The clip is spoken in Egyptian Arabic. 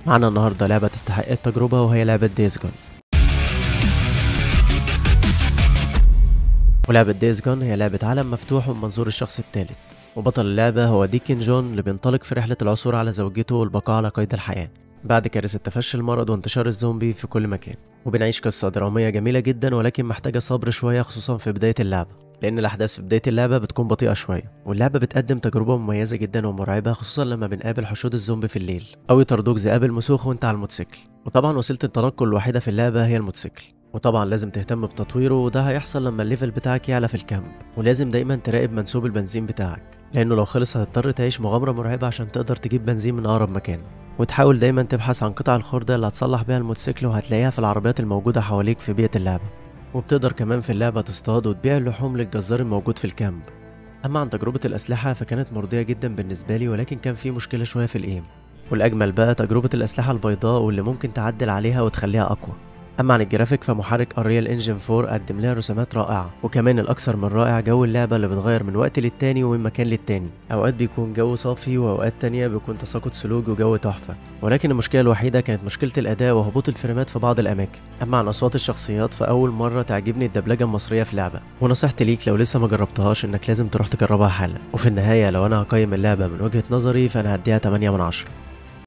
معانا النهارده لعبة تستحق التجربة وهي لعبة دايز جون ولعبة دايز جون هي لعبة عالم مفتوح من منظور الشخص الثالث وبطل اللعبة هو ديكن جون اللي بينطلق في رحلة العثور على زوجته والبقاء على قيد الحياة بعد كارثة تفشي المرض وانتشار الزومبي في كل مكان وبنعيش قصة درامية جميلة جدا ولكن محتاجة صبر شوية خصوصا في بداية اللعبة لأن الأحداث في بداية اللعبة بتكون بطيئة شوية واللعبة بتقدم تجربة مميزة جدا ومرعبة خصوصا لما بنقابل حشود الزومبي في الليل أو يطاردوك ذئاب المسوخ وانت على الموتوسيكل وطبعا وسيلة التنقل الوحيدة في اللعبة هي الموتوسيكل وطبعا لازم تهتم بتطويره وده هيحصل لما الليفل بتاعك يعلى في الكامب ولازم دايما تراقب منسوب البنزين بتاعك لأنه لو خلص هتضطر تعيش مغامرة مرعبة عشان تقدر تجيب بنزين من أقرب مكان وتحاول دايما تبحث عن قطع الخردة اللي هتصلح بيها الموتوسيكل وهتلاقيها في العربيات الموجودة حواليك في بيئة اللعبة وبتقدر كمان في اللعبة تصطاد وتبيع اللحوم للجزار الموجود في الكامب أما عن تجربة الأسلحة فكانت مرضية جدا بالنسبة لي ولكن كان في مشكلة شوية في الإيم والأجمل بقى تجربة الأسلحة البيضاء واللي ممكن تعدل عليها وتخليها أقوى أما عن الجرافيك فمحرك أريال انجن 4 قدم لها رسومات رائعة وكمان الأكثر من رائع جو اللعبة اللي بتغير من وقت للتاني ومن مكان للتاني أوقات بيكون جو صافي وأوقات تانية بيكون تساقط ثلوج وجو تحفة ولكن المشكلة الوحيدة كانت مشكلة الأداء وهبوط الفريمات في بعض الأماكن أما عن أصوات الشخصيات فأول مرة تعجبني الدبلجة المصرية في لعبة ونصيحتي ليك لو لسه ما جربتهاش إنك لازم تروح تجربها حالا وفي النهاية لو أنا هقيم اللعبة من وجهة نظري فأنا هديها 8 من 10